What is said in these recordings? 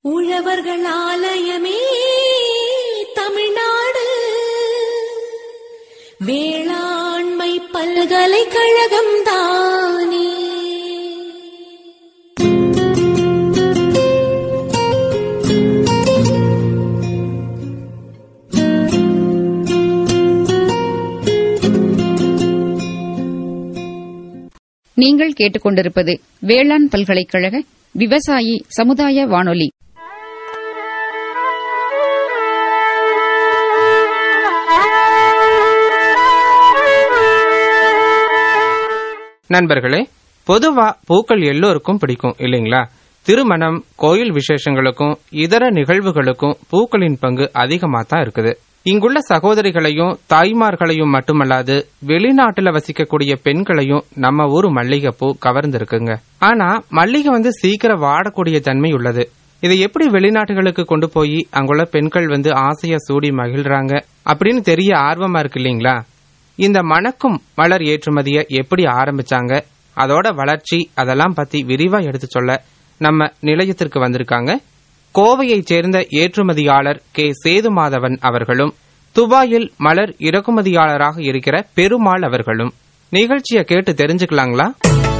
உழவர்கள் ஆலயமே தமிழ்நாடு வேளாண்மை பல்கலைக்கழகம் தானே நீங்கள் கேட்டுக்கொண்டிருப்பது வேளாண் பல்கலைக்கழக விவசாயி சமுதாய வானொலி நண்பர்களே பொதுவா பூக்கள் எல்லோருக்கும் பிடிக்கும் இல்லைங்களா திருமணம் கோயில் விசேஷங்களுக்கும் இதர நிகழ்வுகளுக்கும் பூக்களின் பங்கு அதிகமா தான் இருக்குது இங்குள்ள சகோதரிகளையும் தாய்மார்களையும் மட்டுமல்லாது வெளிநாட்டுல வசிக்கக்கூடிய பெண்களையும் நம்ம ஊர் மல்லிகைப்பூ கவர்ந்திருக்குங்க ஆனா மல்லிகை வந்து சீக்கிரம் வாடக்கூடிய தன்மை உள்ளது இதை எப்படி வெளிநாட்டுகளுக்கு கொண்டு போய் அங்குள்ள பெண்கள் வந்து ஆசையா சூடி மகிழ்றாங்க அப்படின்னு தெரிய ஆர்வமா இருக்கு இல்லைங்களா இந்த மணக்கும் மலர் ஏற்றுமதியை எப்படி ஆரம்பிச்சாங்க அதோட வளர்ச்சி அதெல்லாம் பத்தி விரிவா எடுத்து சொல்ல நம்ம நிலையத்திற்கு வந்திருக்காங்க கோவையைச் சேர்ந்த ஏற்றுமதியாளர் கே சேதுமாதவன் அவர்களும் துபாயில் மலர் இறக்குமதியாளராக இருக்கிற பெருமாள் அவர்களும் நிகழ்ச்சியை கேட்டு தெரிஞ்சுக்கலாங்களா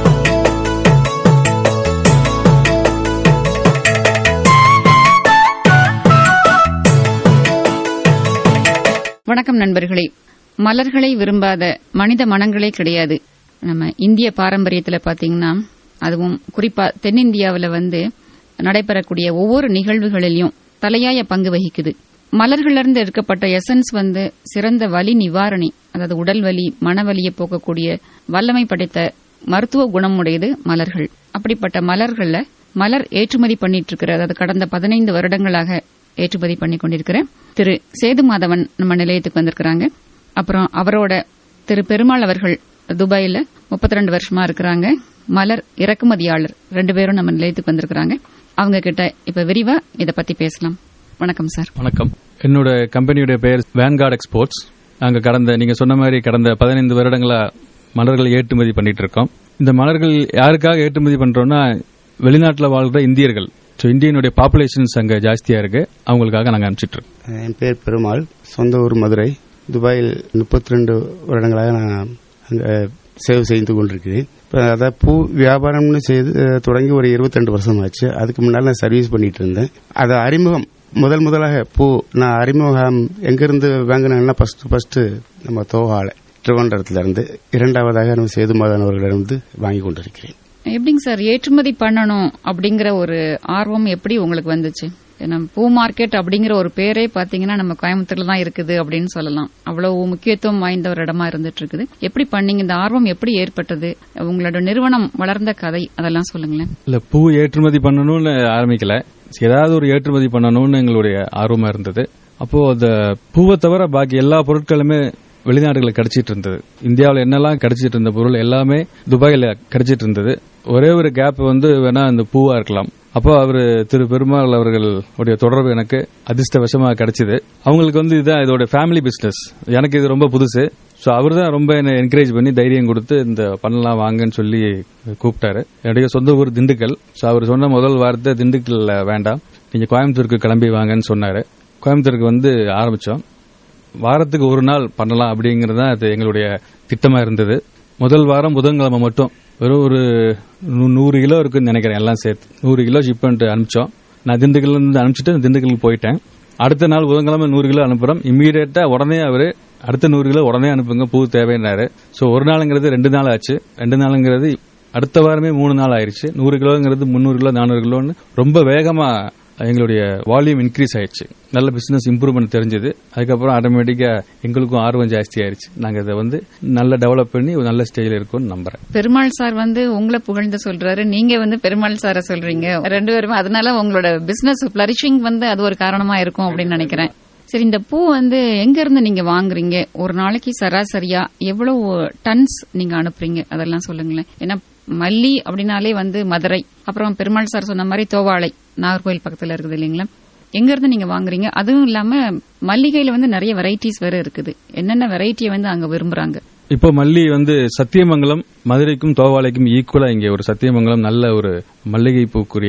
வணக்கம் நண்பர்களே மலர்களை விரும்பாத மனித மனங்களே கிடையாது நம்ம இந்திய பாரம்பரியத்துல பாத்தீங்கன்னா அதுவும் குறிப்பா தென்னிந்தியாவுல வந்து நடைபெறக்கூடிய ஒவ்வொரு நிகழ்வுகளிலும் தலையாய பங்கு வகிக்குது மலர்கள்ல இருந்து எடுக்கப்பட்ட எசன்ஸ் வந்து சிறந்த வலி நிவாரணி அதாவது உடல் வலி மனவலியை போக்கக்கூடிய வல்லமை படைத்த மருத்துவ குணமுடையது மலர்கள் அப்படிப்பட்ட மலர்கள்ல மலர் ஏற்றுமதி பண்ணிட்டு இருக்கிற அதாவது கடந்த பதினைந்து வருடங்களாக ஏற்றுமதி பண்ணி கொண்டிருக்கிற திரு சேது மாதவன் நம்ம நிலையத்துக்கு வந்திருக்கிறாங்க அப்புறம் அவரோட திரு பெருமாள் அவர்கள் துபாயில முப்பத்தி ரெண்டு வருஷமா இருக்கிறாங்க மலர் இறக்குமதியாளர் ரெண்டு பேரும் நம்ம நிலையத்துக்கு வந்திருக்கிறாங்க அவங்க கிட்ட இப்ப விரிவா இத பத்தி பேசலாம் வணக்கம் சார் வணக்கம் என்னோட கம்பெனியோட பெயர் வேன்கார்ட் எக்ஸ்போர்ட்ஸ் நாங்கள் கடந்த நீங்க சொன்ன மாதிரி கடந்த பதினைந்து வருடங்களா மலர்கள் ஏற்றுமதி பண்ணிட்டு இருக்கோம் இந்த மலர்கள் யாருக்காக ஏற்றுமதி பண்றோம்னா வெளிநாட்டில் வாழ்ற இந்தியர்கள் ஸோ இந்தியனுடைய பாப்புலேஷன்ஸ் அங்கே ஜாஸ்தியா இருக்கு அவங்களுக்காக நாங்கள் அனுப்பிச்சிட்டு இருக்கோம் என் பேர் பெருமாள் சொந்த ஊர் மதுரை துபாயில் முப்பத்தி ரெண்டு வருடங்களாக நான் அங்கே சேவை செய்து கொண்டிருக்கிறேன் இப்போ அதாவது பூ வியாபாரம்னு செய்து அஹ், தொடங்கி ஒரு 22 வருஷம் ஆச்சு அதுக்கு முன்னால் நான் சர்வீஸ் பண்ணிட்டு இருந்தேன் அது அறிமுகம் முதல் முதலாக பூ நான் அறிமுகம் எங்கிருந்து வாங்கினேன்னா ஃபர்ஸ்ட் ஃபர்ஸ்ட் நம்ம தோவாலை திருவனந்தபுரத்துல இருந்து இரண்டாவதாக நம்ம சேதுமாதன் அவர்களிடமிருந்து வாங்கி கொண்டிருக்கிறேன் எப்படிங்க சார் ஏற்றுமதி பண்ணணும் அப்படிங்கிற ஒரு ஆர்வம் எப்படி உங்களுக்கு வந்துச்சு ஏன்னா பூ மார்க்கெட் அப்படிங்கிற ஒரு பேரே பாத்தீங்கன்னா நம்ம கோயம்புத்தூர்ல தான் இருக்குது அப்படின்னு சொல்லலாம் அவ்வளவு முக்கியத்துவம் வாய்ந்த ஒரு இடமா இருந்துட்டு இருக்குது எப்படி பண்ணீங்க இந்த ஆர்வம் எப்படி ஏற்பட்டது உங்களோட நிறுவனம் வளர்ந்த கதை அதெல்லாம் சொல்லுங்களேன் இல்ல பூ ஏற்றுமதி பண்ணணும்னு ஆரம்பிக்கல ஏதாவது ஒரு ஏற்றுமதி பண்ணணும்னு எங்களுடைய ஆர்வமா இருந்தது அப்போ அந்த பூவை தவிர பாக்கி எல்லா பொருட்களுமே வெளிநாடுகளுக்கு கிடைச்சிட்டு இருந்தது இந்தியாவில் என்னெல்லாம் கிடைச்சிட்டு இருந்த பொருள் எல்லாமே துபாயில கிடைச்சிட்டு இருந்தது ஒரே ஒரு கேப் வந்து வேணா அந்த பூவா இருக்கலாம் அப்போ அவர் திரு பெருமாள் அவர்கள் உடைய தொடர்பு எனக்கு அதிர்ஷ்டவசமா கிடைச்சது அவங்களுக்கு வந்து இதுதான் இதோட ஃபேமிலி பிசினஸ் எனக்கு இது ரொம்ப புதுசு ஸோ அவர் தான் ரொம்ப என்ன என்கரேஜ் பண்ணி தைரியம் கொடுத்து இந்த பண்ணலாம் வாங்கன்னு சொல்லி கூப்பிட்டாரு என்னுடைய சொந்த ஊர் திண்டுக்கல் ஸோ அவர் சொன்ன முதல் வார்த்தை திண்டுக்கல்ல வேண்டாம் நீங்க கோயம்புத்தூருக்கு கிளம்பி வாங்கன்னு சொன்னாரு கோயம்புத்தூருக்கு வந்து ஆரம்பிச்சோம் வாரத்துக்கு ஒரு நாள் பண்ணலாம் அப்படிங்கறது தான் அது எங்களுடைய திட்டமா இருந்தது முதல் வாரம் புதன்கிழமை மட்டும் வெறும் ஒரு நூ- நூறு கிலோ இருக்குன்னு நினைக்கிறேன் எல்லாம் சேர்த்து நூறு கிலோ ஷிப் பண்ணிட்டு அனுப்பிச்சோம் நான் திண்டுக்கல்ல இருந்து அனுப்பிச்சிட்டு திண்டுக்கலுக்கு போயிட்டேன் அடுத்த நாள் புதன்கிழமை நூறு கிலோ அனுப்புறோம் இம்மீடியட்டா உடனே அவரு அடுத்த நூறு கிலோ உடனே அனுப்புங்க பூ தேவைன்னாரு சோ ஒரு நாளுங்கிறது ரெண்டு நாள் ஆச்சு ரெண்டு நாளுங்கிறது அடுத்த வாரமே மூணு நாள் ஆயிருச்சு நூறு கிலோங்கிறது முந்நூறு கிலோ நானூறு கிலோன்னு ரொம்ப வேகமா எங்களுடைய வால்யூம் இன்க்ரீஸ் ஆயிடுச்சு நல்ல பிசினஸ் இம்ப்ரூவ்மெண்ட் தெரிஞ்சது அதுக்கப்புறம் ஆட்டோமேட்டிக்கா எங்களுக்கும் ஆர்வம் ஜாஸ்தி ஆயிருச்சு நாங்க இதை வந்து நல்ல டெவலப் பண்ணி ஒரு நல்ல ஸ்டேஜில் இருக்கும்னு நம்புறேன் பெருமாள் சார் வந்து உங்களை புகழ்ந்து சொல்றாரு நீங்க வந்து பெருமாள் சார சொல்றீங்க ரெண்டு பேருமே அதனால உங்களோட பிசினஸ் பிளரிஷிங் வந்து அது ஒரு காரணமா இருக்கும் அப்படின்னு நினைக்கிறேன் சரி இந்த பூ வந்து எங்க இருந்து நீங்க வாங்குறீங்க ஒரு நாளைக்கு சராசரியா எவ்வளவு டன்ஸ் நீங்க அனுப்புறீங்க அதெல்லாம் சொல்லுங்களேன் ஏன்னா மல்லி அப்படின்னாலே வந்து மதுரை அப்புறம் பெருமாள் சார் சொன்ன மாதிரி தோவாளை நாகர்கோயில் பக்கத்துல இருக்குது இல்லைங்களா எங்க இருந்து நீங்க வாங்குறீங்க அதுவும் இல்லாம மல்லிகையில வந்து நிறைய வெரைட்டிஸ் வேற இருக்குது என்னென்ன வெரைட்டியை வந்து அங்க விரும்புறாங்க இப்போ மல்லி வந்து சத்தியமங்கலம் மதுரைக்கும் தோவாலைக்கும் ஈக்குவலா இங்க ஒரு சத்தியமங்கலம் நல்ல ஒரு மல்லிகை பூக்குரிய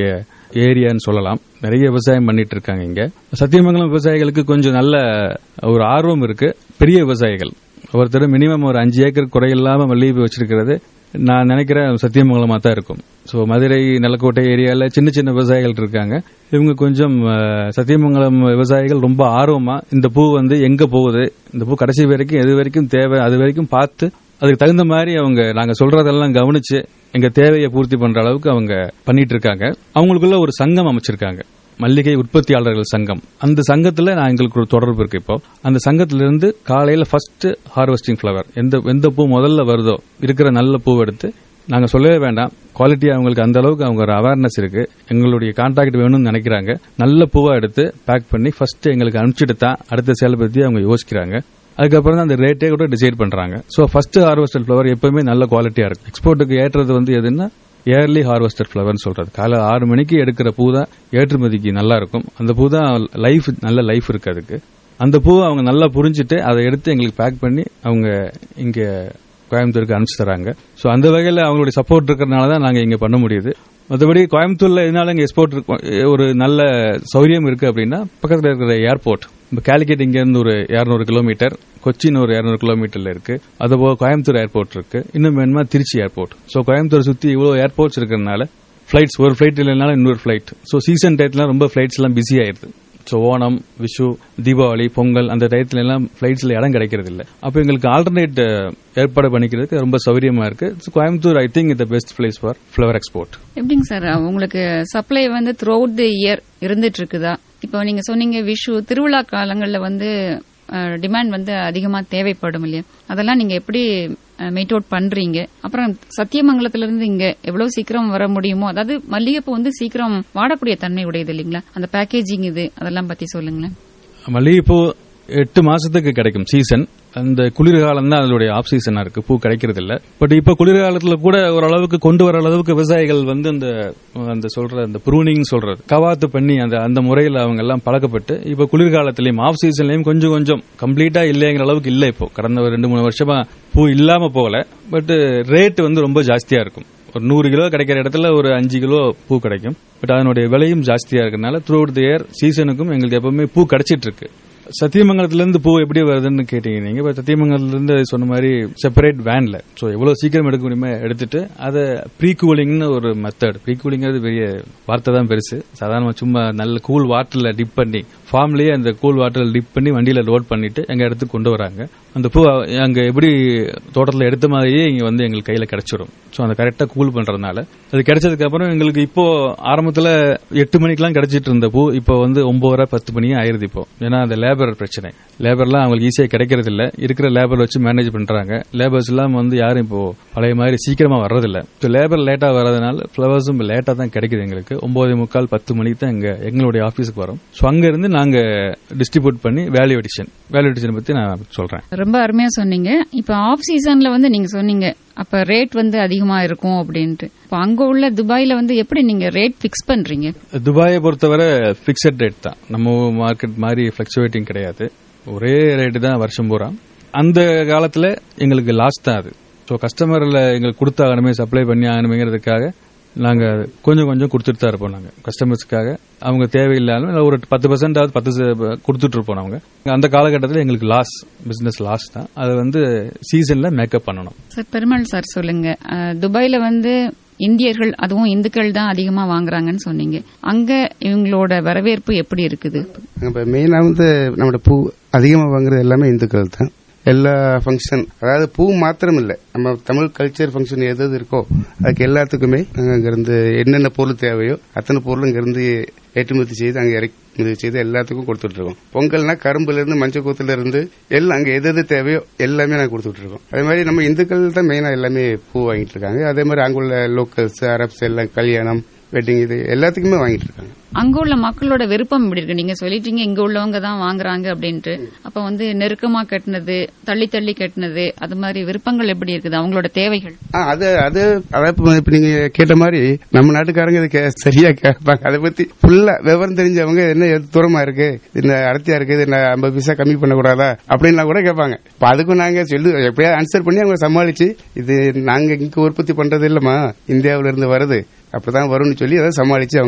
ஏரியான்னு சொல்லலாம் நிறைய விவசாயம் பண்ணிட்டு இருக்காங்க இங்க சத்தியமங்கலம் விவசாயிகளுக்கு கொஞ்சம் நல்ல ஒரு ஆர்வம் இருக்கு பெரிய விவசாயிகள் ஒருத்தர் மினிமம் ஒரு அஞ்சு ஏக்கர் குறையில்லாம மல்லிகை வச்சிருக்கிறது நான் நினைக்கிறேன் சத்தியமங்கலமா தான் இருக்கும் ஸோ மதுரை நிலக்கோட்டை ஏரியால சின்ன சின்ன விவசாயிகள் இருக்காங்க இவங்க கொஞ்சம் அஹ், சத்தியமங்கலம் விவசாயிகள் ரொம்ப ஆர்வமா இந்த பூ வந்து எங்க போகுது இந்த பூ கடைசி வரைக்கும் எது வரைக்கும் தேவை அது வரைக்கும் பார்த்து அதுக்கு தகுந்த மாதிரி அவங்க நாங்க சொல்றதெல்லாம் கவனிச்சு எங்க தேவையை பூர்த்தி பண்ற அளவுக்கு அவங்க பண்ணிட்டு இருக்காங்க அவங்களுக்குள்ள ஒரு சங்கம் அமைச்சிருக்காங்க மல்லிகை உற்பத்தியாளர்கள் சங்கம் அந்த சங்கத்துல நான் எங்களுக்கு ஒரு தொடர்பு இருக்கு இப்போ அந்த சங்கத்திலிருந்து காலையில ஃபர்ஸ்ட் ஹார்வெஸ்டிங் ஃபிளவர் எந்த எந்த பூ முதல்ல வருதோ இருக்கிற நல்ல பூ எடுத்து நாங்க சொல்லவே வேண்டாம் குவாலிட்டி அவங்களுக்கு அந்த அளவுக்கு அவங்க ஒரு அவேர்னஸ் இருக்கு எங்களுடைய கான்டாக்ட் வேணும்னு நினைக்கிறாங்க நல்ல பூவா எடுத்து பேக் பண்ணி ஃபர்ஸ்ட் எங்களுக்கு அனுப்பிச்சிட்டு தான் அடுத்த சேலை பத்தி அவங்க யோசிக்கிறாங்க அதுக்கப்புறம் தான் அந்த ரேட்டே கூட டிசைட் பண்றாங்க ஸோ ஃபர்ஸ்ட் ஹார்வெஸ்டட் ஃபிளவர் எப்பவுமே நல்ல குவாலிட்டியா இருக்கு எக்ஸ்போர்ட்டுக்கு ஏற்றது வந்து எதுன்னா ஏர்லி ஹார்வெஸ்டட் ஃபிளவர்னு சொல்றது காலை ஆறு மணிக்கு எடுக்கிற பூ தான் ஏற்றுமதிக்கு நல்லா இருக்கும் அந்த பூ தான் லைஃப் நல்ல லைஃப் இருக்கு அதுக்கு அந்த பூவை அவங்க நல்லா புரிஞ்சுட்டு அதை எடுத்து எங்களுக்கு பேக் பண்ணி அவங்க இங்க கோயம்புத்தூருக்கு அனுப்பிச்சு தராங்க ஸோ அந்த வகையில் அவங்களுடைய சப்போர்ட் இருக்கிறனால தான் நாங்கள் இங்கே பண்ண முடியுது மற்றபடி கோயம்புத்தூர்ல எதனால இங்கே எக்ஸ்போர்ட் ஒரு நல்ல சௌரியம் இருக்கு அப்படின்னா பக்கத்தில் இருக்கிற ஏர்போர்ட் இப்போ கேலிக்கட் இங்கேருந்து ஒரு இரநூறு கிலோமீட்டர் கொச்சின் ஒரு இரநூறு கிலோமீட்டர்ல இருக்கு அதுபோக கோயம்புத்தூர் ஏர்போர்ட் இருக்கு இன்னும் வேணுமா திருச்சி ஏர்போர்ட் ஸோ கோயம்புத்தூர் சுற்றி இவ்வளோ ஏர்போர்ட்ஸ் இருக்கிறதுனால ஃபிளைட்ஸ் ஒரு ஃபிளைட் இல்லைனாலும் இன்னொரு ஃபிளைட் ஸோ சீசன் டயத்துல ரொம்ப ஃபிளைட்ஸ் எல்லாம் பிஸி ஆயிருது ஸோ ஓணம் விஷு தீபாவளி பொங்கல் அந்த டயத்துல எல்லாம் ஃபிளைட்ஸ்ல இடம் கிடைக்கிறது இல்ல அப்போ எங்களுக்கு ஆல்டர்னேட் ஏற்பாடு பண்ணிக்கிறதுக்கு ரொம்ப சௌகரியமா இருக்கு So, Coimbatore I think the best place for flower export எப்படிங்க சார் உங்களுக்கு சப்ளை வந்து த்ரூ அவுட் தி இயர் இருந்துட்டு இருக்குதா இப்போ நீங்க சொன்னீங்க விஷு திருவிழா காலங்கள்ல வந்து டிமாண்ட் வந்து அதிகமா தேவைப்படும் இல்லையா அதெல்லாம் நீங்க எப்படி மெயிட் அவுட் பண்றீங்க அப்புறம் சத்தியமங்கலத்துல இருந்து இங்க எவ்வளவு சீக்கிரம் வர முடியுமோ அதாவது மல்லிகைப்பூ வந்து சீக்கிரம் வாடக்கூடிய தன்மை உடையது இல்லைங்களா அந்த பேக்கேஜிங் இது அதெல்லாம் பத்தி சொல்லுங்களேன் மல்லிகைப்பூ எட்டு மாசத்துக்கு கிடைக்கும் சீசன் அந்த குளிர்காலம் தான் அதனுடைய ஆஃப் சீசனா இருக்கு பூ கிடைக்கிறது இல்ல பட் இப்ப குளிர்காலத்துல கூட ஓரளவுக்கு கொண்டு வர அளவுக்கு விவசாயிகள் வந்து அந்த அந்த சொல்ற அந்த ப்ரூனிங் சொல்றது கவாத்து பண்ணி அந்த அந்த முறையில் அவங்க எல்லாம் பழக்கப்பட்டு இப்ப குளிர்காலத்திலயும் ஆஃப் சீசன்லயும் கொஞ்சம் கொஞ்சம் கம்ப்ளீட்டா இல்லைங்கிற அளவுக்கு இல்ல இப்போ கடந்த ஒரு ரெண்டு மூணு வருஷமா பூ இல்லாம போகல பட் ரேட் வந்து ரொம்ப ஜாஸ்தியா இருக்கும் ஒரு நூறு கிலோ கிடைக்கிற இடத்துல ஒரு அஞ்சு கிலோ பூ கிடைக்கும் பட் அதனுடைய விலையும் ஜாஸ்தியா இருக்கனால த்ரூ அவுட் தி இயர் சீசனுக்கும் எங்களுக்கு எப்பவுமே பூ கிடைச்சிட்டு இருக்கு சத்தியமங்கலத்துல இருந்து பூ எப்படி வருதுன்னு கேட்டீங்க நீங்க இப்ப சத்தியமங்கலத்துல இருந்து சொன்ன மாதிரி செப்பரேட் வேன்ல சோ எவ்வளவு சீக்கிரம் எடுக்க முடியுமோ எடுத்துட்டு அதை ப்ரீ கூலிங்னு ஒரு மெத்தட் ப்ரீ கூலிங்கிறது பெரிய வார்த்தை தான் பெருசு சாதாரண சும்மா நல்ல கூல் வாட்டர்ல டிப் பண்ணி ஃபார்ம்லயே அந்த கூல் வாட்டர்ல டிப் பண்ணி வண்டியில லோட் பண்ணிட்டு எங்க இடத்துக்கு கொண்டு வராங்க அந்த பூ அங்க எப்படி தோட்டத்துல எடுத்த மாதிரியே இங்க வந்து எங்களுக்கு கையில கிடைச்சிரும் சோ அந்த கரெக்டா கூல் பண்றதுனால அது கிடைச்சதுக்கு அப்புறம் எங்களுக்கு இப்போ ஆரம்பத்துல எட்டு மணிக்கெல்லாம் கிடைச்சிட்டு இருந்த பூ இப்போ வந்து ஒன்பதரை பத்து மணியே ஆயிருது இப்போ ஏன்னா அந்த லேபர் பிரச்சனை லேபர்லாம் அவங்களுக்கு ஈஸியா கிடைக்கிறது இல்ல இருக்கிற லேபர் வச்சு மேனேஜ் பண்றாங்க லேபர்ஸ் எல்லாம் வந்து யாரும் இப்போ பழைய மாதிரி சீக்கிரமா வர்றதில்ல ஸோ லேபர் லேட்டா வர்றதுனால ஃபிளவர்ஸும் லேட்டா தான் கிடைக்குது எங்களுக்கு ஒன்பது முக்கால் பத்து மணிக்கு தான் எங்க எங்களுடைய ஆபீஸுக்கு வரும் ஸோ அங்க இருந்து நாங்க டிஸ்ட்ரிபியூட் பண்ணி வேல்யூ எடிஷன் வேல்யூ எடிஷன் பத்தி நான் சொல்றேன் ரொம்ப அருமையா சொன்னீங்க இப்ப ஆஃப் சீசன்ல வந்து நீங்க சொன்னீங்க அப்ப ரேட் வந்து அதிகமா இருக்கும் அப்படின்ட்டு இப்ப அங்க உள்ள துபாயில வந்து எப்படி நீங்க ரேட் பிக்ஸ் பண்றீங்க துபாயை பொறுத்தவரை பிக்சட் ரேட் தான் நம்ம மார்க்கெட் மாதிரி பிளக்சுவேட்டிங் கிடையாது ஒரே ரேட்டு தான் வருஷம் பூரா அந்த காலத்துல எங்களுக்கு லாஸ் தான் அது ஸோ கஸ்டமர்ல எங்களுக்கு கொடுத்தாகணுமே சப்ளை பண்ணி ஆகணுமேங்கிறதுக்காக நாங்க கொஞ்சம் கொஞ்சம் கொடுத்துட்டு தான் இருப்போம் நாங்க கஸ்டமர்ஸ்க்காக அவங்க தேவையில்லாலும் இல்ல ஒரு பத்து பர்சன்ட் பத்து ச- கொடுத்துட்டு இருப்போம் அவங்க அந்த காலகட்டத்தில் எங்களுக்கு லாஸ் பிசினஸ் லாஸ் தான் அதை வந்து சீசன்ல மேக்கப் பண்ணணும் சார் பெருமாள் சார் சொல்லுங்க அஹ், துபாயில வந்து இந்தியர்கள் அதுவும் இந்துக்கள் தான் அதிகமா வாங்குறாங்கன்னு சொன்னீங்க அங்க இவங்களோட வரவேற்பு எப்படி இருக்குது இப்போ மெயினாக வந்து நம்மளோட பூ அதிகமாக வாங்குறது எல்லாமே இந்துக்கள் தான் எல்லா ஃபங்க்ஷன் அதாவது பூ மாத்திரம் இல்லை நம்ம தமிழ் கல்ச்சர் ஃபங்க்ஷன் எது எது இருக்கோ அதுக்கு எல்லாத்துக்குமே நாங்கள் அங்கிருந்து என்னென்ன பொருள் தேவையோ அத்தனை பொருளும் இங்கிருந்து ஏற்றுமதி செய்து அங்கே இறக்குமதி செய்து எல்லாத்துக்கும் கொடுத்துட்டு இருக்கோம் பொங்கல்னா கரும்புல இருந்து மஞ்சள் கூத்துல இருந்து எல்லாம் அங்கே எது எது தேவையோ எல்லாமே நாங்கள் கொடுத்துட்டு இருக்கோம் அதே மாதிரி நம்ம இந்துக்கள் தான் மெயினாக எல்லாமே பூ வாங்கிட்டு இருக்காங்க அதே மாதிரி அங்குள்ள லோக்கல்ஸ் அரப்ஸ் எல்லாம் கல்யாணம் வெட்டிங் இது எல்லாத்துக்குமே வாங்கிட்டு இருக்காங்க அங்க உள்ள மக்களோட விருப்பம் எப்படி இருக்கு நீங்க சொல்லிட்டீங்க இங்க உள்ளவங்க தான் வாங்குறாங்க அப்படின்ட்டு அப்ப வந்து நெருக்கமா கட்டினது தள்ளி தள்ளி கட்டினது அது மாதிரி விருப்பங்கள் எப்படி இருக்குது அவங்களோட தேவைகள் ஆ, அது அது அதான் இப்ப இப்ப நீங்க கேட்ட மாதிரி நம்ம நாட்டுக்காரங்க இது கே- சரியா கேட்பாங்க அதை பத்தி ஃபுல்லா விவரம் தெரிஞ்சவங்க என்ன எது தூரமா இருக்கு இந்த அடர்த்தியா இருக்கு இது என்ன ஐம்பது பைசா கம்மி பண்ணக்கூடாதா அப்படின்லாம் கூட கேட்பாங்க இப்ப அதுக்கும் நாங்க சொல்லி எப்படியாவது ஆன்சர் பண்ணி அவங்க சமாளிச்சு இது நாங்க இங்க உற்பத்தி பண்றது இல்லம்மா இந்தியாவில இருந்து வருது அப்படிதான் வரும்னு சொல்லி அதை சமாளிச்சு அவங்கள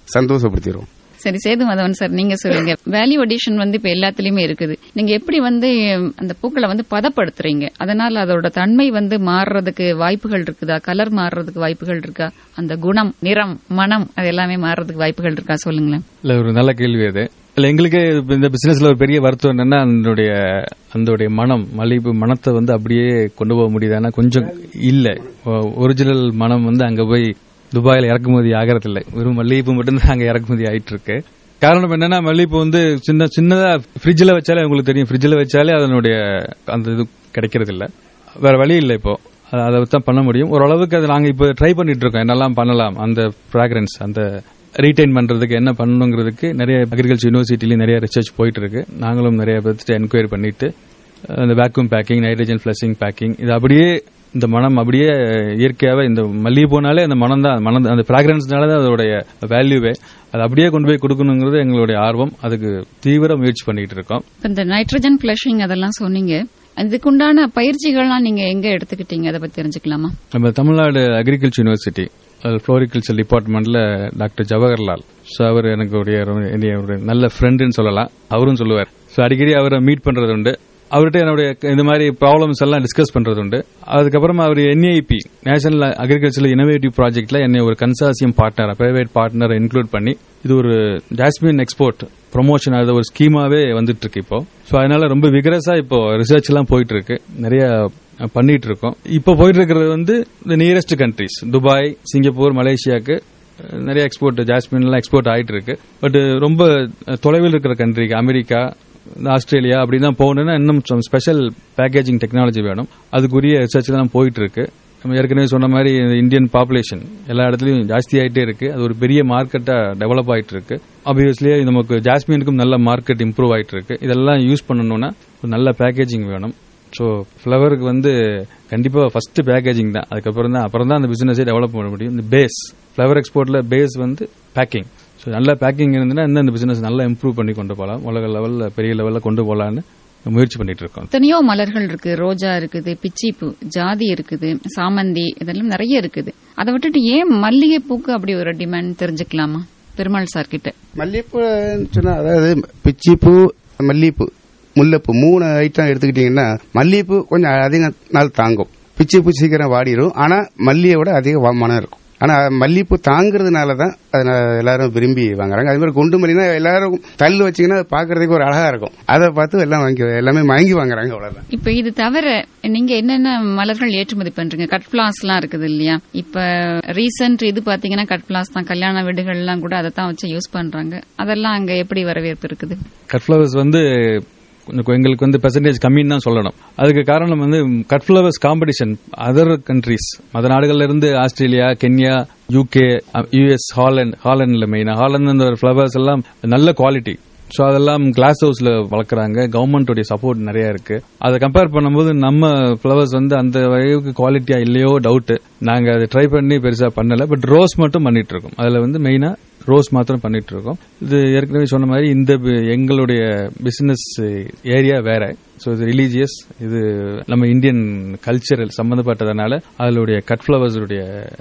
சந்தோஷப்படுத்திடுவோம் சரி சேது மாதவன் சார் நீங்க சொல்லுங்க வேல்யூ அடிஷன் வந்து இப்ப எல்லாத்துலயுமே இருக்குது நீங்க எப்படி வந்து அந்த பூக்களை வந்து பதப்படுத்துறீங்க அதனால அதோட தன்மை வந்து மாறுறதுக்கு வாய்ப்புகள் இருக்குதா கலர் மாறுறதுக்கு வாய்ப்புகள் இருக்கா அந்த குணம் நிறம் மனம் அது எல்லாமே மாறுறதுக்கு வாய்ப்புகள் இருக்கா சொல்லுங்களேன் இல்ல ஒரு நல்ல கேள்வி அது இல்ல எங்களுக்கு இந்த பிசினஸ்ல ஒரு பெரிய வருத்தம் என்னன்னா அதனுடைய அதனுடைய மனம் மல்லிகைப்பூ மனத்தை வந்து அப்படியே கொண்டு போக முடியுதானா கொஞ்சம் இல்ல ஒரிஜினல் மனம் வந்து அங்க போய் துபாயில இறக்குமதி ஆகிறது இல்ல வெறும் மல்லிகைப்பூ மட்டும்தான் அங்க இறக்குமதி ஆயிட்டு இருக்கு காரணம் என்னன்னா மல்லிகைப்பூ வந்து சின்ன சின்னதா ஃப்ரிட்ஜில் வச்சாலே உங்களுக்கு தெரியும் ஃப்ரிட்ஜில் வச்சாலே அதனுடைய அந்த இது கிடைக்கிறது இல்ல வேற வழி இல்லை இப்போ அத- அதை தான் பண்ண முடியும் ஓரளவுக்கு அதை நாங்க இப்போ ட்ரை பண்ணிட்டு இருக்கோம் என்னெல்லாம் பண்ணலாம் அந்த ஃப்ராக்ரன்ஸ் அந்த ரீடைன் பண்றதுக்கு என்ன பண்ணணுங்கிறதுக்கு நிறைய அக்ரிகல்ச்சர் யூனிவர்சிட்டிலையும் நிறைய ரிசர்ச் போயிட்டு இருக்கு நாங்களும் நிறைய பேர்த்து என்கொயரி பண்ணிட்டு அந்த vacuum packing nitrogen flushing packing இது அப்படியே இந்த மனம் அப்படியே இயற்கையாவே இந்த மல்லிகை போனாலே அந்த மனம் தான் மனம் அந்த ஃபிராக்ரன்ஸ்னால தான் அதோடைய வேல்யூவே அது அப்படியே கொண்டு போய் கொடுக்கணுங்கிறது எங்களுடைய ஆர்வம் அதுக்கு தீவிர முயற்சி பண்ணிட்டு இருக்கோம் இப்ப இந்த நைட்ரஜன் பிளஷிங் அதெல்லாம் சொன்னீங்க அதுக்குண்டான பயிற்சிகள்லாம் நீங்க எங்க எடுத்துக்கிட்டீங்க அதை பத்தி தெரிஞ்சுக்கலாமா நம்ம தமிழ்நாடு அக்ரிகல்ச்சர் யூனிவர்சிட்டி ஃப்ளோரிகல்ச்சர் டிபார்ட்மெண்ட்ல டாக்டர் ஜவஹர்லால் ஸோ அவர் எனக்கு ஒரு என்னுடைய ஒரு நல்ல ஃப்ரெண்டுன்னு சொல்லலாம் அவரும் சொல்லுவார் ஸோ அடிக்கடி அவரை மீட் பண்றது உண்டு அவர்கிட்ட என்னுடைய இந்த மாதிரி ப்ராப்ளம்ஸ் எல்லாம் டிஸ்கஸ் பண்றது உண்டு அதுக்கப்புறமா அவர் என்ஐபி நேஷனல் அக்ரிகல்ச்சர் இனோவேட்டிவ் ப்ராஜெக்ட்ல என்னை ஒரு கன்சாசியம் பார்ட்னர் பிரைவேட் பார்ட்னரை இன்க்ளூட் பண்ணி இது ஒரு ஜாஸ்மின் எக்ஸ்போர்ட் ப்ரொமோஷன் அது ஒரு ஸ்கீமாவே வந்துட்டு இருக்கு இப்போ ஸோ அதனால ரொம்ப விகரஸா இப்போ ரிசர்ச் எல்லாம் போயிட்டு இருக்கு நிறைய பண்ணிட்டு இருக்கோம் இப்போ போயிட்டு இருக்கிறது வந்து இந்த நியரஸ்ட் கண்ட்ரிஸ் துபாய் சிங்கப்பூர் மலேசியாக்கு அஹ், நிறைய எக்ஸ்போர்ட் ஜாஸ்மின்லாம் எக்ஸ்போர்ட் ஆயிட்டு இருக்கு பட் ரொம்ப தொலைவில் இருக்கிற கண்ட்ரிக்கு அமெரிக்கா இந்த ஆஸ்திரேலியா அப்படி தான் போகணும்னா இன்னும் ஸ்பெஷல் பேக்கேஜிங் டெக்னாலஜி வேணும் அதுக்குரிய ரிசர்ச் தான் போயிட்டு இருக்கு நம்ம ஏற்கனவே சொன்ன மாதிரி இந்த இந்தியன் பாப்புலேஷன் எல்லா இடத்துலயும் ஜாஸ்தி ஆயிட்டே இருக்கு அது ஒரு பெரிய மார்க்கெட்டா டெவலப் ஆயிட்டு இருக்கு ஆப்வியஸ்லி நமக்கு ஜாஸ்மினுக்கும் நல்ல மார்க்கெட் இம்ப்ரூவ் ஆயிட்டு இருக்கு இதெல்லாம் யூஸ் பண்ணணும்னா ஒரு நல்ல பேக்கேஜிங் வேணும் ஸோ ஃப்ளவருக்கு வந்து கண்டிப்பா ஃபர்ஸ்ட் பேக்கேஜிங் தான் அதுக்கப்புறம் தான் அப்புறம் தான் அந்த பிசினஸே டெவலப் பண்ண முடியும் இந்த பேஸ் ஃப்ளவர் எக்ஸ்போர்ட்ல பேஸ் வந்து பேக்கிங் ஸோ நல்ல பேக்கிங் இருந்ததுன்னா இன்னும் இந்த பிசினஸ் நல்லா இம்ப்ரூவ் பண்ணி கொண்டு போகலாம் உலக லெவலில் பெரிய லெவலில் கொண்டு போகலான்னு முயற்சி பண்ணிட்டு இருக்கோம் எத்தனையோ மலர்கள் இருக்கு ரோஜா இருக்குது பிச்சிப்பூ ஜாதி இருக்குது சாமந்தி இதெல்லாம் நிறைய இருக்குது அதை விட்டுட்டு ஏன் மல்லிகை பூக்கு அப்படி ஒரு டிமாண்ட் தெரிஞ்சுக்கலாமா பெருமாள் சார் கிட்ட மல்லிகைப்பூ சொன்னா அதாவது பிச்சிப்பூ மல்லிகைப்பூ முல்லைப்பூ மூணு ஐட்டம் எடுத்துக்கிட்டீங்கன்னா மல்லிகைப்பூ கொஞ்சம் அதிக நாள் தாங்கும் பிச்சிப்பூ சீக்கிரம் வாடிடும் ஆனா மல்லியை விட அதிக வா- மனம் இருக்கும் ஆனா மல்லிகைப்பூ தாங்கிறதுனால தான் அதை நான் எல்லாரும் விரும்பி வாங்குறாங்க அதே மாதிரி குண்டு மல்லினா எல்லாரும் தள்ளு வச்சீங்கன்னா பாக்குறதுக்கு ஒரு அழகா இருக்கும் அதை பார்த்து எல்லாம் வாங்கி எல்லாமே வாங்கி வாங்குறாங்க அவ்வளவுதான் இப்ப இது தவிர நீங்க என்னென்ன மலர்கள் ஏற்றுமதி பண்றீங்க கட் பிளாஸ் எல்லாம் இருக்குது இல்லையா இப்ப ரீசன்ட் இது பாத்தீங்கன்னா கட் பிளாஸ் தான் கல்யாண வீடுகள்லாம் கூட அதை தான் வச்சு யூஸ் பண்றாங்க அதெல்லாம் அங்க எப்படி வரவேற்பு இருக்குது கட் ஃப்ளவர்ஸ் வந்து கொஞ்சம் எங்களுக்கு வந்து பெர்சன்டேஜ் கம்மின்னு தான் சொல்லணும் அதுக்கு காரணம் வந்து cut flowers competition other countries மற்ற நாடுகள்ல இருந்து Australia Kenya UK US Holland ஹாலண்ட்ல மெயினா ஹாலண்ட் அந்த ஃப்ளவர்ஸ் எல்லாம் நல்ல குவாலிட்டி ஸோ அதெல்லாம் கிளாஸ் ஹவுஸ்ல வளர்க்குறாங்க கவர்மெண்ட்டுடைய சப்போர்ட் நிறைய இருக்கு அதை கம்பேர் பண்ணும்போது நம்ம ஃப்ளவர்ஸ் வந்து அந்த வகைக்கு குவாலிட்டியா இல்லையோ டவுட் நாங்க அதை ட்ரை பண்ணி பெருசா பண்ணல பட் ரோஸ் மட்டும் பண்ணிட்டு இருக்கோம் அதுல வந்து மெயினா ரோஸ் மாத்திரம் பண்ணிட்டு இருக்கோம் இது ஏற்கனவே சொன்ன மாதிரி இந்த பி- எங்களுடைய பிசினஸ் ஏரியா வேற ஸோ இது ரிலீஜியஸ் இது நம்ம இந்தியன் கல்ச்சரல் சம்பந்தப்பட்டதுனால அதனுடைய கட் ஃபிளவர்ஸுடைய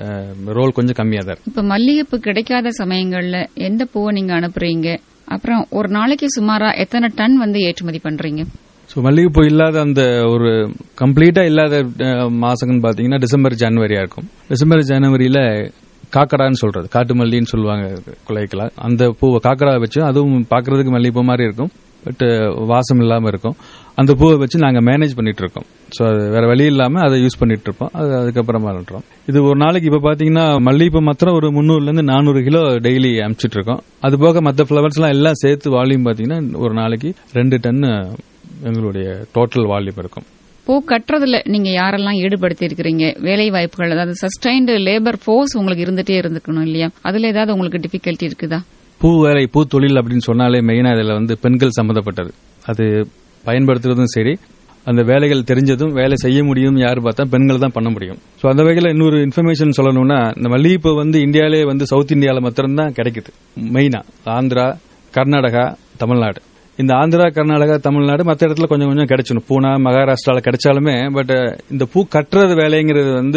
ரோல் கொஞ்சம் கம்மியாக தான் இருக்கு இப்ப மல்லிகைப்பூ கிடைக்காத சமயங்கள்ல எந்த பூவை நீங்க அனுப்புறீங்க அப்புறம் ஒரு நாளைக்கு சுமாரா எத்தனை டன் வந்து ஏற்றுமதி பண்றீங்க ஸோ மல்லிகைப்பூ இல்லாத அந்த ஒரு கம்ப்ளீட்டா இல்லாத அஹ், மாசங்கன்னு பாத்தீங்கன்னா டிசம்பர் ஜனவரியா இருக்கும் டிசம்பர் ஜனவரியில காக்கடான்னு சொல்றது காட்டு மல்லின்னு சொல்லுவாங்க குலைக்கலாம் அந்த பூவை காக்கடா வச்சு அதுவும் பார்க்கிறதுக்கு மல்லிகைப்பூ மாதிரி இருக்கும் பட் வாசம் இல்லாம இருக்கும் அந்த பூவை வச்சு நாங்க மேனேஜ் பண்ணிட்டு இருக்கோம் ஸோ அது வேற வழி இல்லாம அதை யூஸ் பண்ணிட்டு இருப்போம் அது அதுக்கப்புறமா பண்றோம் இது ஒரு நாளைக்கு இப்ப பாத்தீங்கன்னா மல்லிகைப்பூ மாத்திரம் ஒரு முந்நூறுல இருந்து நானூறு கிலோ டெய்லி அனுப்பிச்சிட்டு இருக்கோம் அது போக மற்ற ஃபிளவர்ஸ் எல்லாம் எல்லாம் சேர்த்து வால்யூம் பாத்தீங்கன்னா ஒரு நாளைக்கு ரெண்டு டன் எங்களுடைய டோட்டல் வால்யூம் இருக்கும் பூ கட்டுறதுல நீங்க யாரெல்லாம் ஈடுபடுத்தி இருக்கிறீங்க வேலை வாய்ப்புகள் அதாவது சஸ்டைன்டு லேபர் ஃபோர்ஸ் உங்களுக்கு இருந்துட்டே இருந்துக்கணும் இல்லையா அதுல ஏதாவது உங்களுக்கு டிஃபிகல்ட்டி இருக்குதா பூ வேலை பூ தொழில் அப்படின்னு சொன்னாலே மெயினா இதுல வந்து பெண்கள் சம்பந்தப்பட்டது அது பயன்படுத்துறதும் சரி அந்த வேலைகள் தெரிஞ்சதும் வேலை செய்ய முடியும் யாரு பார்த்தா பெண்கள் தான் பண்ண முடியும் ஸோ அந்த வகையில் இன்னொரு இன்ஃபர்மேஷன் சொல்லணும்னா இந்த மல்லிகைப்பூ வந்து இந்தியாவிலே வந்து சவுத் இந்தியாவில் மாத்திரம்தான் கிடைக்குது மெயினா ஆந்திரா கர்நாடகா தமிழ்நாடு இந்த ஆந்திரா கர்நாடகா தமிழ்நாடு மற்ற இடத்துல கொஞ்சம் கொஞ்சம் கிடைச்சிடும் பூனா மகாராஷ்டிரால கிடைச்சாலுமே பட் இந்த பூ கட்டுறது வேலைங்கிறது வந்து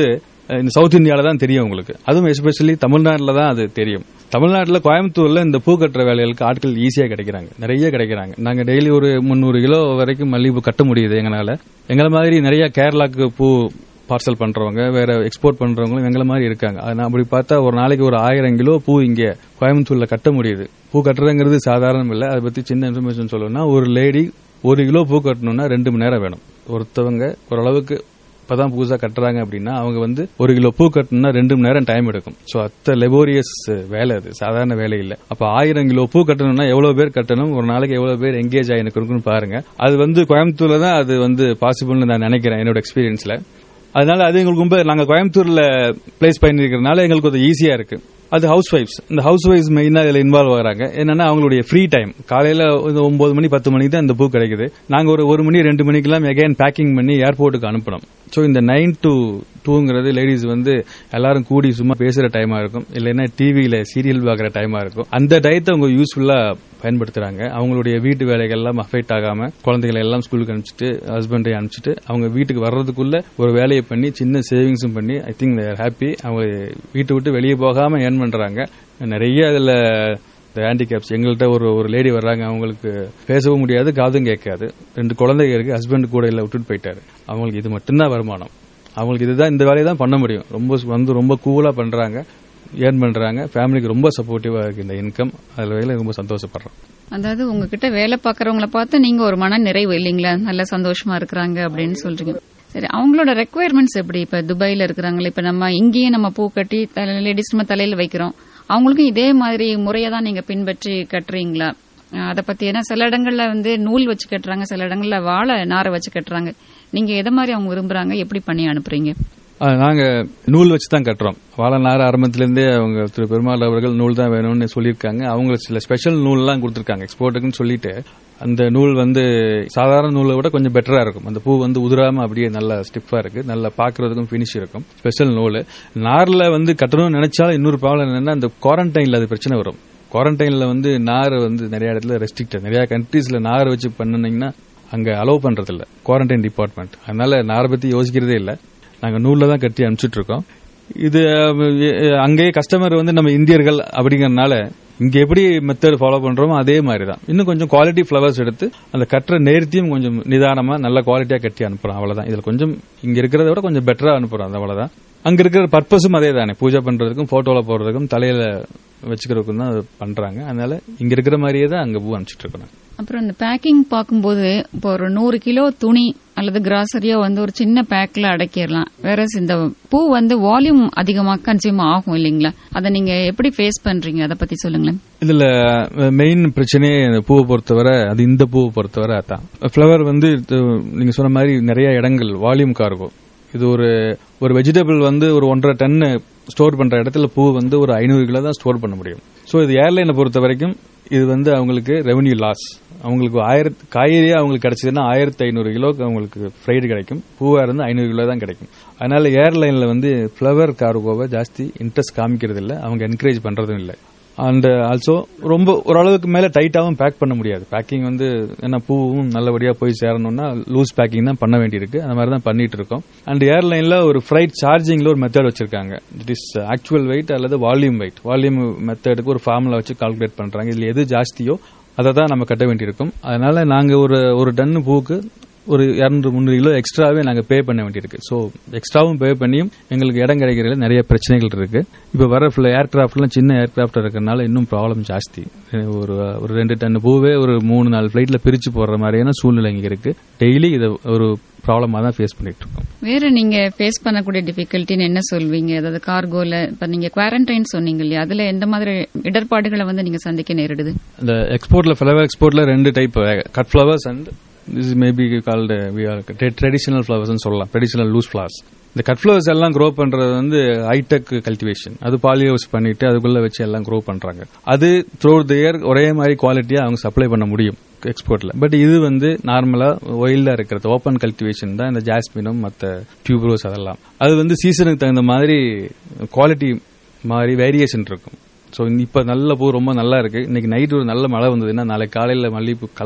அஹ் இந்த சவுத் இந்தியால தான் தெரியும் உங்களுக்கு அதுவும் எஸ்பெஷலி தமிழ்நாட்டில் தான் அது தெரியும் தமிழ்நாட்டில் கோயம்புத்தூர்ல இந்த பூ கட்டுற வேலைகளுக்கு ஆட்கள் ஈஸியா கிடைக்கிறாங்க நிறைய கிடைக்கிறாங்க நாங்க டெய்லி ஒரு முந்நூறு கிலோ வரைக்கும் மல்லிகைப்பூ கட்ட முடியுது எங்களால எங்களை மாதிரி நிறைய கேரளாக்கு பூ பார்சல் பண்றவங்க வேற எக்ஸ்போர்ட் பண்றவங்களும் எங்களை மாதிரி இருக்காங்க அது நான் அப்படி பார்த்தா ஒரு நாளைக்கு ஒரு ஆயிரம் கிலோ பூ இங்க கோயம்புத்தூர்ல கட்ட முடியுது பூ கட்டுறதுங்கிறது சாதாரணம் இல்லை அதை பத்தி சின்ன இன்ஃபர்மேஷன் சொல்லணும்னா ஒரு லேடி ஒரு கிலோ பூ கட்டணும்னா ரெண்டு மணி நேரம் வேணும் ஒருத்தவங்க ஓரளவுக்கு இப்பதான் புதுசா கட்டுறாங்க அப்படின்னா அவங்க வந்து ஒரு கிலோ பூ கட்டணும்னா ரெண்டு மணி நேரம் டைம் எடுக்கும் சோ அத்த லெபோரியஸ் வேலை அது சாதாரண வேலை இல்ல அப்ப ஆயிரம் கிலோ பூ கட்டணும்னா எவ்வளவு பேர் கட்டணும் ஒரு நாளைக்கு எவ்வளவு பேர் எங்கேஜ் ஆயிருக்குன்னு பாருங்க அது வந்து கோயம்புத்தூர்ல தான் அது வந்து பாசிபிள்னு நான் நினைக்கிறேன் என்னோட எக்ஸ்பீரியன்ஸ்ல அதனால அது எங்களுக்கு ரொம்ப நாங்க கோயம்புத்தூர்ல பிளேஸ் பண்ணிருக்கிறதுனால எங்களுக்கு அது ஈஸியா இருக்கு அது ஹவுஸ் ஒய்ஃப்ஸ் இந்த ஹவுஸ் ஒய்ஃப்ஸ் மெயினா இதுல இன்வால்வ் ஆகிறாங்க என்னன்னா அவங்களுடைய ஃப்ரீ டைம் காலையில ஒரு ஒன்பது மணி பத்து மணிக்கு தான் இந்த பூ கிடைக்குது நாங்க ஒரு ஒரு மணி ரெண்டு மணிக்கெல்லாம் எகைன் பேக்கிங் பண்ணி ஏர்போர்ட்டுக்கு அனுப்பணும் ஸோ இந்த நைன் டு டூங்கிறது லேடிஸ் வந்து எல்லாரும் கூடி சும்மா பேசுற டைமா இருக்கும் இல்லைன்னா டிவியில சீரியல் பார்க்குற டைமா இருக்கும் அந்த டயத்தை அவங்க யூஸ்ஃபுல்லா பயன்படுத்துறாங்க அவங்களுடைய வீட்டு வேலைகள் எல்லாம் அஃபெக்ட் ஆகாம குழந்தைகளை எல்லாம் ஸ்கூலுக்கு அனுப்பிச்சிட்டு ஹஸ்பண்டை அனுப்பிச்சிட்டு அவங்க வீட்டுக்கு வர்றதுக்குள்ள ஒரு வேலையை பண்ணி சின்ன சேவிங்ஸும் பண்ணி ஐ திங்க் தேர் ஹாப்பி அவங்க வீட்டை விட்டு வெளியே போகாம ஏர்ன் பண்றாங்க நிறைய அதுல இந்த ஹேண்டிகேப்ஸ் எங்கள்கிட்ட ஒரு ஒரு லேடி வர்றாங்க அவங்களுக்கு பேசவும் முடியாது காதும் கேட்காது ரெண்டு குழந்தைங்க இருக்கு ஹஸ்பண்ட் கூட இல்ல விட்டுட்டு போயிட்டாரு அவங்களுக்கு இது மட்டும்தான் வருமானம் அவங்களுக்கு இதுதான் இந்த வேலையை தான் பண்ண முடியும் ரொம்ப வந்து ரொம்ப கூலா பண்றாங்க ஏர்ன் பண்றாங்க ஃபேமிலிக்கு ரொம்ப சப்போர்ட்டிவா இருக்கு இந்த இன்கம் அதுல வகையில ரொம்ப சந்தோஷப்படுறோம் அதாவது உங்ககிட்ட வேலை பாக்குறவங்கள பார்த்து நீங்க ஒரு மன நிறைவு இல்லீங்களா நல்ல சந்தோஷமா இருக்கிறாங்க அப்படின்னு சொல்றீங்க சரி அவங்களோட ரெக்குவயர்மெண்ட்ஸ் எப்படி இப்ப துபாயில இருக்கிறாங்களே இப்ப நம்ம இங்கேயே நம்ம பூ கட்டி லேடிஸ் நம்ம தலையில வைக்கிறோம் அவங்களுக்கும் இதே மாதிரி முறையை தான் நீங்க பின்பற்றி கட்டுறீங்களா அஹ் அத பத்தி ஏன்னா சில இடங்கள்ல வந்து நூல் வச்சு கட்டுறாங்க சில இடங்கள்ல வாழை நாரை வச்சு கட்டுறாங்க நீங்க எதை மாதிரி அவங்க விரும்புறாங்க எப்படி பண்ணி அனுப்புறீங்க ஆ, நாங்க நூல் வச்சு தான் கட்டுறோம் வாழநார் ஆரம்பத்திலிருந்தே அவங்க திரு பெருமாள் அவர்கள் நூல் தான் வேணும்னு சொல்லியிருக்காங்க அவங்க சில ஸ்பெஷல் நூல்லாம் கொடுத்துருக்காங்க எக்ஸ்போர்ட்டுக்குன்னு சொல்லிட்டு அந்த நூல் வந்து சாதாரண நூலை விட கொஞ்சம் பெட்டரா இருக்கும் அந்த பூ வந்து உதிராம அப்படியே நல்லா ஸ்டிஃபா இருக்கு நல்லா பாக்குறதுக்கும் ஃபினிஷ் இருக்கும் ஸ்பெஷல் நூல் நார்ல வந்து கட்டணும்னு நினைச்சாலும் இன்னொரு ப்ராப்ளம் என்னன்னா அந்த குவாரண்டைன்ல அது பிரச்சனை வரும் குவாரண்டைன்ல வந்து நார் வந்து நிறைய இடத்துல ரெஸ்ட்ரிக்டட் நிறைய கண்ட்ரீஸ்ல நார் வச்சு பண்ணுனீங்கன்னா அங்க அலோவ் பண்றது இல்ல குவாரண்டைன் டிபார்ட்மெண்ட் அதனால நாரை பத்தி யோசிக்கிறதே இல்ல நாங்க நூல்ல தான் கட்டி அனுப்பிச்சிட்டு இருக்கோம் இது அஹ், அங்கேயே கஸ்டமர் வந்து நம்ம இந்தியர்கள் அப்படிங்கறதுனால இங்க எப்படி மெத்தட் ஃபாலோ பண்றோமோ அதே மாதிரி தான் இன்னும் கொஞ்சம் குவாலிட்டி ஃபிளவர்ஸ் எடுத்து அந்த கட்டுற நேர்த்தியும் கொஞ்சம் நிதானமா நல்ல குவாலிட்டியா கட்டி அனுப்புறோம் அவ்வளவுதான் இதுல கொஞ்சம் இங்க இருக்கிறத விட கொஞ்சம் பெட்டரா அனுப்புறோம் அது அவ்வளவுதான் அங்க இருக்கிற பர்பஸும் அதே தானே பூஜை பண்றதுக்கும் போட்டோல போடுறதுக்கும் தலையில வச்சுக்கிறதுக்கும் தான் அது பண்றாங்க அதனால இங்க இருக்கிற மாதிரியே தான் அங்க பூ அனுப்பிச்சிட்டு இருக்கோம் அப்புறம் இந்த பேக்கிங் பார்க்கும்போது இப்போ ஒரு நூறு கிலோ துணி அல்லது கிராசரியோ வந்து ஒரு சின்ன பேக்ல அடக்கிடலாம் வேற இந்த பூ வந்து வால்யூம் அதிகமா கன்சியூம் ஆகும் இல்லைங்களா அதை நீங்க எப்படி ஃபேஸ் பண்றீங்க அதை பத்தி சொல்லுங்களேன் இதுல மெயின் பிரச்சனையே இந்த பூவை பொறுத்தவரை அது இந்த பூவை பொறுத்தவரை அதான் ஃப்ளவர் வந்து இது நீங்க சொன்ன மாதிரி நிறைய இடங்கள் வால்யூம் கார்கோ இது ஒரு ஒரு வெஜிடபிள் வந்து ஒரு ஒன்றரை டன் ஸ்டோர் பண்ற இடத்துல பூ வந்து ஒரு ஐநூறு கிலோ தான் ஸ்டோர் பண்ண முடியும் ஸோ இது ஏர்லைனை பொறுத்த வரைக்கும் இது வந்து அவங்களுக்கு ரெவன்யூ லாஸ் அவங்களுக்கு ஆயிரத்து காய்கறியே அவங்களுக்கு கிடைச்சதுன்னா ஆயிரத்தி ஐநூறு கிலோக்கு அவங்களுக்கு ஃப்ரைடு கிடைக்கும் பூவா இருந்து ஐநூறு கிலோ தான் கிடைக்கும் அதனால ஏர்லைன்ல வந்து ஃப்ளவர் கார்கோவை ஜாஸ்தி இன்ட்ரெஸ்ட் காமிக்கிறது இல்லை அவங்க என்கரேஜ் பண்றதும் இல்லை அண்ட் ஆல்சோ ரொம்ப ஓரளவுக்கு மேல டைட்டாவும் பேக் பண்ண முடியாது பேக்கிங் வந்து ஏன்னா பூவும் நல்லபடியா போய் சேரணும்னா லூஸ் பேக்கிங் தான் பண்ண வேண்டியிருக்கு அந்த மாதிரி தான் பண்ணிட்டு இருக்கோம் அண்ட் ஏர்லைன்ல ஒரு ஃபிளைட் சார்ஜிங்ல ஒரு மெத்தட் வச்சிருக்காங்க இட் இஸ் ஆக்சுவல் வெயிட் அல்லது வால்யூம் வெயிட் வால்யூம் மெத்தடுக்கு ஒரு ஃபார்முலா வச்சு கால்குலேட் பண்றாங்க இதுல எது ஜாஸ்தியோ அதை தான் நம்ம கட்ட வேண்டியிருக்கும் அதனால நாங்க ஒரு ஒரு டன் பூக்கு ஒரு இரநூறு முந்நூறு கிலோ எக்ஸ்ட்ராவே நாங்க பே பண்ண வேண்டியிருக்கு ஸோ எக்ஸ்ட்ராவும் பே பண்ணியும் எங்களுக்கு இடம் கிடைக்கிறதுல நிறைய பிரச்சனைகள் இருக்கு இப்போ வர ஏர்கிராஃப்ட்லாம் சின்ன ஏர்கிராஃப்ட் இருக்கிறதுனால இன்னும் ப்ராப்ளம் ஜாஸ்தி ஒரு ஒரு ரெண்டு டன் பூவே ஒரு மூணு நாலு ஃபிளைட்ல பிரிச்சு போடுற மாதிரியான சூழ்நிலை இங்க இருக்கு டெய்லி இதை ஒரு ப்ராப்ளமா தான் ஃபேஸ் பண்ணிட்டு இருக்கோம் வேற நீங்க ஃபேஸ் பண்ணக்கூடிய டிஃபிகல்ட்டின்னு என்ன சொல்வீங்க அதாவது கார்கோல இப்ப நீங்க குவாரண்டைன் சொன்னீங்க இல்லையா அதுல எந்த மாதிரி இடர்பாடுகளை வந்து நீங்க சந்திக்க நேரிடுது இந்த எக்ஸ்போர்ட்ல ஃபிளவர் எக்ஸ்போர்ட்ல ரெண்டு type cut flowers and this maybe called traditional flowers சொல்லலாம் ட்ரெடிஷனல் லூஸ் ஃபிளவர்ஸ் இந்த கட் ஃபிளவர்ஸ் எல்லாம் க்ரோ பண்றது வந்து ஹைடெக் கல்டிவேஷன் அது பாலியோஸ் பண்ணிட்டு அதுக்குள்ள வச்சு எல்லாம் க்ரோ பண்றாங்க அது த்ரூ த இயர் ஒரே மாதிரி குவாலிட்டியா அவங்க சப்ளை பண்ண முடியும் எக்ஸ்போர்ட்ல பட் இது வந்து நார்மலா ஒயில்டா இருக்கிறது ஓப்பன் கல்டிவேஷன் தான் இந்த ஜாஸ்மினும் மற்ற டியூப்ரோஸ் அதெல்லாம் அது வந்து சீசனுக்கு தகுந்த மாதிரி குவாலிட்டி மாதிரி வேரியேஷன் இருக்கும் ஸோ இப்ப நல்ல பூ ரொம்ப நல்லா இருக்கு இன்னைக்கு நைட் ஒரு நல்ல மழை வந்ததுன்னா நாளைக்கு காலையில மல்லிகைப்பூ கலர்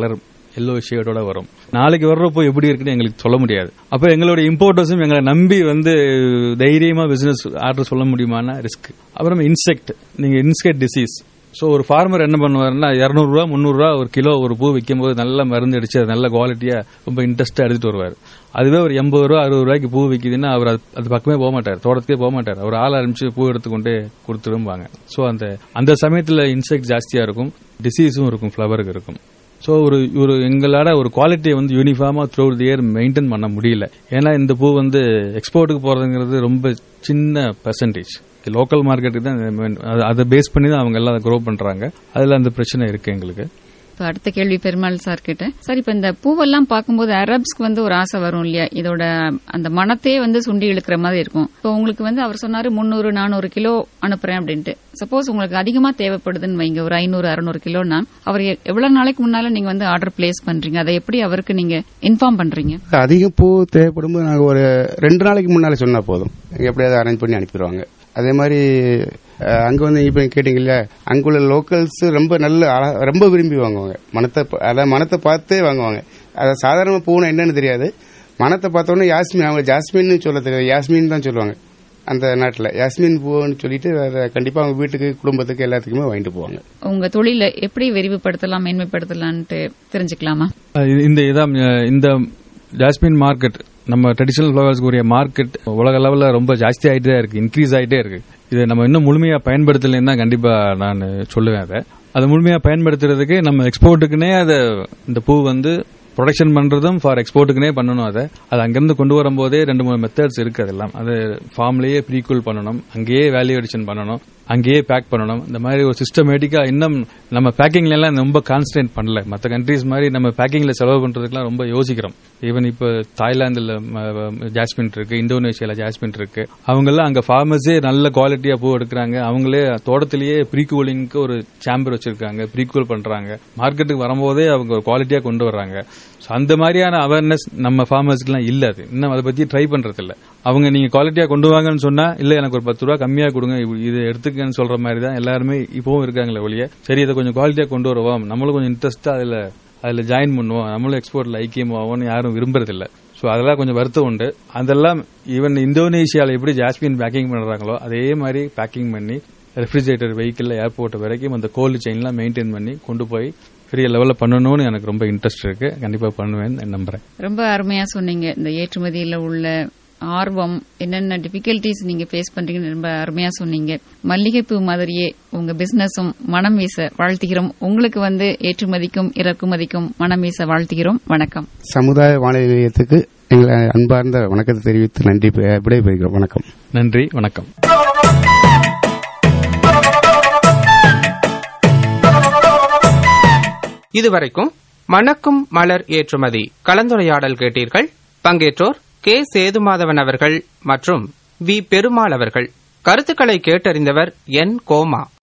எல்லோ ஷேடோட வரும் நாளைக்கு வர்றப்போ எப்படி இருக்குன்னு எங்களுக்கு சொல்ல முடியாது அப்ப எங்களோட இம்போர்ட்டர்ஸும் எங்களை நம்பி வந்து தைரியமா பிசினஸ் ஆர்டர் சொல்ல முடியுமானா ரிஸ்க் அப்புறம் இன்செக்ட் நீங்க இன்செக்ட் டிசீஸ் ஸோ ஒரு ஃபார்மர் என்ன பண்ணுவாருன்னா இரநூறுவா முந்நூறுரூவா ஒரு கிலோ ஒரு பூ விற்கும் போது நல்ல மருந்து அடிச்சு அது நல்ல குவாலிட்டியா ரொம்ப இன்ட்ரெஸ்டா எடுத்துட்டு வருவார் அதுவே ஒரு எண்பது ரூபா அறுபது ரூபாய்க்கு பூ விற்கிதுன்னா அவர் அது- அது பக்கமே போக மாட்டார் தோட்டத்துக்கே போக மாட்டார் அவர் ஆள் ஆரம்பிச்சு பூ எடுத்துக்கொண்டு கொடுத்துருவாங்க ஸோ அந்த அந்த சமயத்தில் இன்செக்ட் ஜாஸ்தியா இருக்கும் டிசீஸும் இருக்கும் ஃப்ளவருக்கு இருக்கும் ஸோ ஒரு ஒரு எங்களால ஒரு குவாலிட்டியை வந்து யூனிஃபார்மா த்ரூ தி இயர் மெயின்டைன் பண்ண முடியல ஏன்னா இந்த பூ வந்து எக்ஸ்போர்ட்டுக்கு போறதுங்கிறது ரொம்ப சின்ன பெர்சன்டேஜ் லோக்கல் மார்க்கெட்டுக்கு தான் இது- அது- அதை பேஸ் பண்ணி தான் அவங்க எல்லாம் க்ரோ பண்றாங்க அதுல அந்த பிரச்சனை இருக்கு எங்களுக்கு இப்ப அடுத்த கேள்வி பெருமாள் சார் கிட்ட சார் இப்ப இந்த பூவெல்லாம் பார்க்கும்போது அரப்ஸ்க்கு வந்து ஒரு ஆசை வரும் இல்லையா இதோட அந்த மனத்தையே வந்து சுண்டி இழுக்கிற மாதிரி இருக்கும் இப்போ உங்களுக்கு வந்து அவர் சொன்னாரு முந்நூறு நானூறு கிலோ அனுப்புறேன் அப்படின்ட்டு சப்போஸ் உங்களுக்கு அதிகமா தேவைப்படுதுன்னு வைங்க ஒரு ஐநூறு அறுநூறு கிலோனா அவர் எ- எவ்வளவு நாளைக்கு முன்னால நீங்க வந்து ஆர்டர் பிளேஸ் பண்றீங்க அதை எப்படி அவருக்கு நீங்க இன்ஃபார்ம் பண்றீங்க அதிக பூ தேவைப்படும் போது நாங்கள் ஒரு ரெண்டு நாளைக்கு முன்னால சொன்னா போதும் எப்படியாவது அரேஞ்ச் பண்ணி அனுப்பிடுவாங்க அதே மாதிரி அஹ், அங்க வந்து இப்ப கேட்டீங்க இல்லையா அங்குள்ள லோக்கல்ஸ் ரொம்ப நல்ல அழ- ரொம்ப விரும்பி வாங்குவாங்க மனத்தை ப- அதான் மனத்தை பார்த்தே வாங்குவாங்க அதை சாதாரண பூனா என்னன்னு தெரியாது மனத்தை பார்த்தோன்னே யாஸ்மின் அவங்க ஜாஸ்மின்னு சொல்ல தெரியாது யாஸ்மின் தான் சொல்லுவாங்க அந்த நாட்டில் யாஸ்மின் பூன்னு சொல்லிட்டு அதை கண்டிப்பா அவங்க வீட்டுக்கு குடும்பத்துக்கு எல்லாத்துக்குமே வாங்கிட்டு போவாங்க உங்க தொழிலை எப்படி விரிவுபடுத்தலாம் மேன்மைப்படுத்தலாம்னு தெரிஞ்சுக்கலாமா அஹ் இது- இந்த இதான் அஹ் இந்த ஜாஸ்மின் மார்க்கெட் நம்ம ட்ரெடிஷனல் ஃபிளவர்ஸ்க்கு உரிய மார்க்கெட் உலக லெவலில் ரொம்ப ஜாஸ்தி ஆயிட்டே இருக்கு இன்க்ரீஸ் ஆயிட்டே இருக்கு இதை நம்ம இன்னும் முழுமையா பயன்படுத்தலைன்னா கண்டிப்பா நான் சொல்லுவேன் அதை அதை முழுமையா பயன்படுத்துறதுக்கு நம்ம எக்ஸ்போர்ட்டுக்குனே அதை இந்த பூ வந்து ப்ரொடக்ஷன் பண்றதும் ஃபார் எக்ஸ்போர்ட்டுக்குனே பண்ணணும் அதை அது அங்கிருந்து கொண்டு வரும்போதே ரெண்டு மூணு மெத்தட்ஸ் இருக்கு அதெல்லாம் அது ஃபார்ம்லயே ப்ரீகூல் பண்ணணும் அங்கேயே வேல்யூ அடிஷன் பண்ணணும் அங்கேயே பேக் பண்ணணும் இந்த மாதிரி ஒரு சிஸ்டமேட்டிக்கா இன்னும் நம்ம பேக்கிங்ல எல்லாம் ரொம்ப கான்சன்ட்ரேட் பண்ணல மற்ற கண்ட்ரீஸ் மாதிரி நம்ம பேக்கிங்ல செலவு பண்றதுக்குலாம் ரொம்ப யோசிக்கிறோம் ஈவன் இப்போ தாய்லாந்துல ஜாஸ்மின் இருக்கு இந்தோனேஷியால ஜாஸ்மின் இருக்கு அவங்க எல்லாம் அங்க ஃபார்மர்ஸே நல்ல குவாலிட்டியா பூ எடுக்கிறாங்க அவங்களே தோட்டத்திலேயே ப்ரீ கூலிங்க்கு ஒரு சாம்பர் வச்சிருக்காங்க ப்ரீ கூல் பண்றாங்க மார்க்கெட்டுக்கு வரும்போதே அவங்க ஒரு குவாலிட்டியா கொண்டு வர்றாங்க So, அந்த மாதிரியான அவேர்னஸ் நம்ம ஃபார்மர்ஸ்க்குலாம் இல்ல அது இன்னும் அதை பத்தி ட்ரை பண்றது இல்ல அவங்க நீங்க குவாலிட்டியா கொண்டு வாங்கன்னு சொன்னா இல்ல எனக்கு ஒரு பத்து ரூபா கம்மியா கொடுங்க இது- இது எடுத்துக்கன்னு சொல்ற மாதிரி தான் எல்லாருமே இப்பவும் இருக்காங்களே ஒழிய சரி இதை கொஞ்சம் குவாலிட்டியா கொண்டு வருவோம் நம்மளும் கொஞ்சம் இன்ட்ரெஸ்டா அதுல அதுல ஜாயின் பண்ணுவோம் நம்மளும் எக்ஸ்போர்ட்ல ஐக்கியமாவோம்னு யாரும் விரும்புறதில்ல ஸோ அதெல்லாம் கொஞ்சம் வருத்தம் உண்டு அதெல்லாம் ஈவன் இந்தோனேஷியாவில் எப்படி ஜாஸ்மின் பேக்கிங் பண்றாங்களோ அதே மாதிரி பேக்கிங் பண்ணி ரெஃப்ரிஜரேட்டர் வெஹிக்கிள் ஏர்போர்ட் வரைக்கும் அந்த கோல்டு செயின்லாம் மெயின்டைன் பண்ணி கொண்டு போய் பெரிய லெவலில் பண்ணணும்னு எனக்கு ரொம்ப இன்ட்ரெஸ்ட் இருக்கு கண்டிப்பா பண்ணுவேன்னு நம்புறேன் ரொம்ப அருமையா சொன்னீங்க இந்த ஏற்றுமதியில உள்ள ஆர்வம் என்னென்ன டிஃபிகல்டிஸ் நீங்க ஃபேஸ் பண்றீங்கன்னு ரொம்ப அருமையா சொன்னீங்க மல்லிகைப்பூ மாதிரியே உங்க பிசினஸும் மனம் வீச வாழ்த்துகிறோம் உங்களுக்கு வந்து ஏற்றுமதிக்கும் இறக்குமதிக்கும் மனம் வீச வாழ்த்துகிறோம் வணக்கம் சமுதாய வானொலி நிலையத்துக்கு எங்களை அன்பார்ந்த வணக்கத்தை தெரிவித்து நன்றி பெ- விடைபெறுகிறோம் வணக்கம் நன்றி வணக்கம் இதுவரைக்கும் மணக்கும் மலர் ஏற்றுமதி கலந்துரையாடல் கேட்டீர்கள் பங்கேற்றோர் கே சேதுமாதவன் அவர்கள் மற்றும் வி பெருமாள் அவர்கள் கருத்துக்களை கேட்டறிந்தவர் என் கோமா